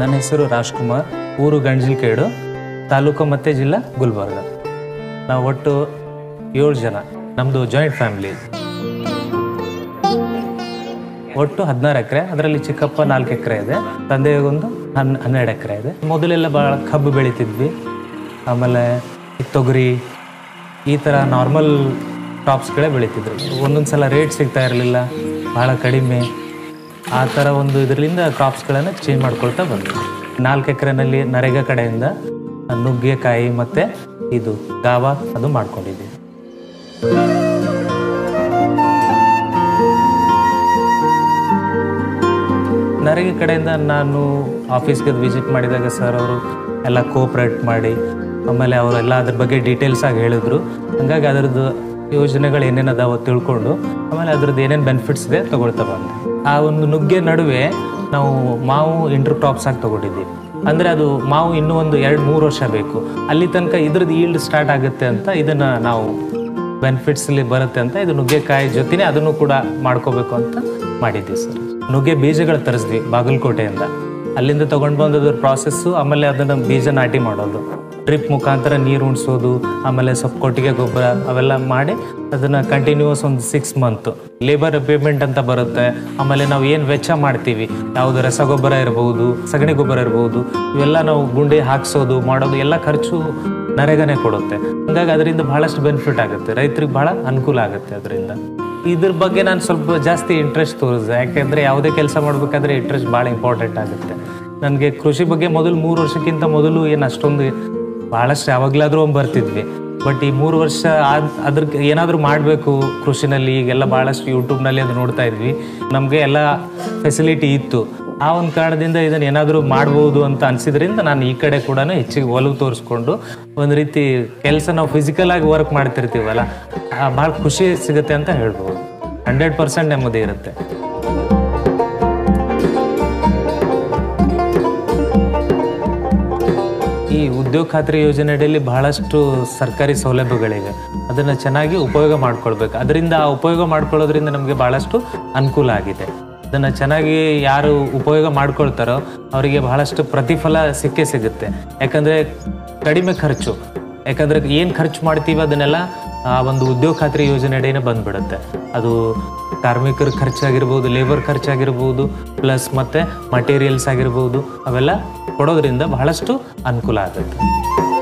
ನನ್ನ ಹೆಸರು ರಾಜ್ಕುಮಾರ್ ಊರು ಗಂಜಿಲ್ಕೇಡು ತಾಲೂಕು ಮತ್ತು ಜಿಲ್ಲಾ ಗುಲ್ಬರ್ಗ ನಾವು ಒಟ್ಟು ಏಳು ಜನ ನಮ್ಮದು ಜಾಯಿಂಟ್ ಫ್ಯಾಮಿಲಿ ಒಟ್ಟು ಹದಿನಾರು ಎಕರೆ ಅದರಲ್ಲಿ ಚಿಕ್ಕಪ್ಪ ನಾಲ್ಕು ಎಕರೆ ಇದೆ ತಂದೆಗೊಂದು ಹನ್ ಹನ್ನೆರಡು ಎಕರೆ ಇದೆ ಮೊದಲೆಲ್ಲ ಭಾಳ ಕಬ್ಬು ಬೆಳಿತಿದ್ವಿ ಆಮೇಲೆ ತೊಗರಿ ಈ ಥರ ನಾರ್ಮಲ್ ಕ್ರಾಪ್ಸ್ಗಳೇ ಬೆಳಿತಿದ್ರು ಒಂದೊಂದು ಸಲ ರೇಟ್ ಸಿಗ್ತಾ ಇರಲಿಲ್ಲ ಭಾಳ ಕಡಿಮೆ ಆ ಥರ ಒಂದು ಇದರಿಂದ ಕ್ರಾಪ್ಸ್ಗಳನ್ನು ಚೇಂಜ್ ಮಾಡ್ಕೊಳ್ತಾ ಬಂದ್ವಿ ನಾಲ್ಕು ಎಕರೆನಲ್ಲಿ ನರೇಗಾ ಕಡೆಯಿಂದ ನುಗ್ಗೆಕಾಯಿ ಮತ್ತು ಇದು ಗಾವ ಅದು ಮಾಡ್ಕೊಂಡಿದ್ದೀವಿ ನರೇಗಾ ಕಡೆಯಿಂದ ನಾನು ಆಫೀಸ್ಗೆ ವಿಸಿಟ್ ಮಾಡಿದಾಗ ಸರ್ ಅವರು ಎಲ್ಲ ಕೋಪ್ರೇಟ್ ಮಾಡಿ ಆಮೇಲೆ ಅವರೆಲ್ಲ ಅದ್ರ ಬಗ್ಗೆ ಡೀಟೇಲ್ಸ್ ಆಗಿ ಹೇಳಿದ್ರು ಹಂಗಾಗಿ ಅದರದ್ದು ಯೋಜನೆಗಳು ಏನೇನು ಅದಾವ ತಿಳ್ಕೊಂಡು ಆಮೇಲೆ ಅದ್ರದ್ದು ಏನೇನು ಬೆನಿಫಿಟ್ಸ್ ಇದೆ ತಗೊಳ್ತಾ ಬಂದೆ ಆ ಒಂದು ನುಗ್ಗೆ ನಡುವೆ ನಾವು ಮಾವು ಇಂಟರ್ ಕ್ರಾಪ್ಸ್ ಆಗಿ ತಗೊಂಡಿದ್ದೀವಿ ಅಂದರೆ ಅದು ಮಾವು ಇನ್ನೂ ಒಂದು ಎರಡು ಮೂರು ವರ್ಷ ಬೇಕು ಅಲ್ಲಿ ತನಕ ಇದ್ರದ್ದು ಈಲ್ಡ್ ಸ್ಟಾರ್ಟ್ ಆಗುತ್ತೆ ಅಂತ ಇದನ್ನು ನಾವು ಬೆನಿಫಿಟ್ಸ್ಲಿ ಬರುತ್ತೆ ಅಂತ ಇದು ನುಗ್ಗೆಕಾಯಿ ಜೊತೆನೇ ಅದನ್ನು ಕೂಡ ಮಾಡ್ಕೋಬೇಕು ಅಂತ ಮಾಡಿದ್ವಿ ಸರ್ ನುಗ್ಗೆ ಬೀಜಗಳು ತರಿಸಿದ್ವಿ ಬಾಗಲಕೋಟೆಯಿಂದ ಅಲ್ಲಿಂದ ತೊಗೊಂಡು ಬಂದದ್ರ ಪ್ರಾಸೆಸ್ಸು ಆಮೇಲೆ ಅದನ್ನು ಬೀಜ ನಾಟಿ ಮಾಡೋದು ಡ್ರಿಪ್ ಮುಖಾಂತರ ನೀರು ಉಣಿಸೋದು ಆಮೇಲೆ ಸ್ವಲ್ಪ ಕೊಟ್ಟಿಗೆ ಗೊಬ್ಬರ ಅವೆಲ್ಲ ಮಾಡಿ ಅದನ್ನು ಕಂಟಿನ್ಯೂಸ್ ಒಂದು ಸಿಕ್ಸ್ ಮಂತ್ ಲೇಬರ್ ಪೇಮೆಂಟ್ ಅಂತ ಬರುತ್ತೆ ಆಮೇಲೆ ನಾವು ಏನು ವೆಚ್ಚ ಮಾಡ್ತೀವಿ ಯಾವುದು ರಸಗೊಬ್ಬರ ಇರ್ಬೋದು ಸಗಣಿ ಗೊಬ್ಬರ ಇರ್ಬೋದು ಇವೆಲ್ಲ ನಾವು ಗುಂಡಿ ಹಾಕ್ಸೋದು ಮಾಡೋದು ಎಲ್ಲ ಖರ್ಚು ನರೇಗಾನೇ ಕೊಡುತ್ತೆ ಹಂಗಾಗಿ ಅದರಿಂದ ಬಹಳಷ್ಟು ಬೆನಿಫಿಟ್ ಆಗುತ್ತೆ ರೈತರಿಗೆ ಬಹಳ ಅನುಕೂಲ ಆಗುತ್ತೆ ಅದರಿಂದ ಇದ್ರ ಬಗ್ಗೆ ನಾನು ಸ್ವಲ್ಪ ಜಾಸ್ತಿ ಇಂಟ್ರೆಸ್ಟ್ ತೋರಿಸಿದೆ ಯಾಕೆಂದರೆ ಯಾವುದೇ ಕೆಲಸ ಮಾಡಬೇಕಾದ್ರೆ ಇಂಟ್ರೆಸ್ಟ್ ಭಾಳ ಇಂಪಾರ್ಟೆಂಟ್ ಆಗುತ್ತೆ ನನಗೆ ಕೃಷಿ ಬಗ್ಗೆ ಮೊದಲು ಮೂರು ವರ್ಷಕ್ಕಿಂತ ಮೊದಲು ಏನು ಅಷ್ಟೊಂದು ಭಾಳಷ್ಟು ಯಾವಾಗಲಾದರೂ ಒಂದು ಬರ್ತಿದ್ವಿ ಬಟ್ ಈ ಮೂರು ವರ್ಷ ಆದ ಅದ್ರ ಏನಾದರೂ ಮಾಡಬೇಕು ಕೃಷಿನಲ್ಲಿ ಈಗೆಲ್ಲ ಭಾಳಷ್ಟು ಯೂಟ್ಯೂಬ್ನಲ್ಲಿ ಅದು ನೋಡ್ತಾ ಇದ್ವಿ ನಮಗೆ ಎಲ್ಲ ಫೆಸಿಲಿಟಿ ಇತ್ತು ಆ ಒಂದು ಕಾರಣದಿಂದ ಇದನ್ನು ಏನಾದರೂ ಮಾಡ್ಬೋದು ಅಂತ ಅನಿಸಿದ್ರಿಂದ ನಾನು ಈ ಕಡೆ ಕೂಡ ಹೆಚ್ಚಿಗೆ ಒಲವು ತೋರಿಸ್ಕೊಂಡು ಒಂದು ರೀತಿ ಕೆಲಸ ನಾವು ಫಿಸಿಕಲ್ ಆಗಿ ವರ್ಕ್ ಮಾಡ್ತಿರ್ತೀವಲ್ಲ ಭಾಳ ಖುಷಿ ಸಿಗುತ್ತೆ ಅಂತ ಹೇಳ್ಬೋದು ಹಂಡ್ರೆಡ್ ಪರ್ಸೆಂಟ್ ನೆಮ್ಮದಿ ಇರುತ್ತೆ ಈ ಉದ್ಯೋಗ ಖಾತ್ರಿ ಯೋಜನೆ ಅಡಿಯಲ್ಲಿ ಬಹಳಷ್ಟು ಸರ್ಕಾರಿ ಸೌಲಭ್ಯಗಳಿವೆ ಅದನ್ನು ಚೆನ್ನಾಗಿ ಉಪಯೋಗ ಮಾಡ್ಕೊಳ್ಬೇಕು ಅದರಿಂದ ಆ ಉಪಯೋಗ ಮಾಡ್ಕೊಳ್ಳೋದ್ರಿಂದ ನಮಗೆ ಬಹಳಷ್ಟು ಅನುಕೂಲ ಆಗಿದೆ ಅದನ್ನು ಚೆನ್ನಾಗಿ ಯಾರು ಉಪಯೋಗ ಮಾಡ್ಕೊಳ್ತಾರೋ ಅವರಿಗೆ ಬಹಳಷ್ಟು ಪ್ರತಿಫಲ ಸಿಕ್ಕೇ ಸಿಗುತ್ತೆ ಯಾಕಂದರೆ ಕಡಿಮೆ ಖರ್ಚು ಯಾಕಂದರೆ ಏನು ಖರ್ಚು ಮಾಡ್ತೀವಿ ಅದನ್ನೆಲ್ಲ ಆ ಒಂದು ಉದ್ಯೋಗ ಖಾತ್ರಿ ಯೋಜನೆ ಅಡಿನೇ ಬಂದ್ಬಿಡುತ್ತೆ ಅದು ಕಾರ್ಮಿಕರ ಖರ್ಚಾಗಿರ್ಬೋದು ಲೇಬರ್ ಖರ್ಚಾಗಿರ್ಬೋದು ಪ್ಲಸ್ ಮತ್ತು ಮಟೀರಿಯಲ್ಸ್ ಆಗಿರ್ಬೋದು ಅವೆಲ್ಲ ಕೊಡೋದ್ರಿಂದ ಬಹಳಷ್ಟು ಅನುಕೂಲ ಆಗುತ್ತೆ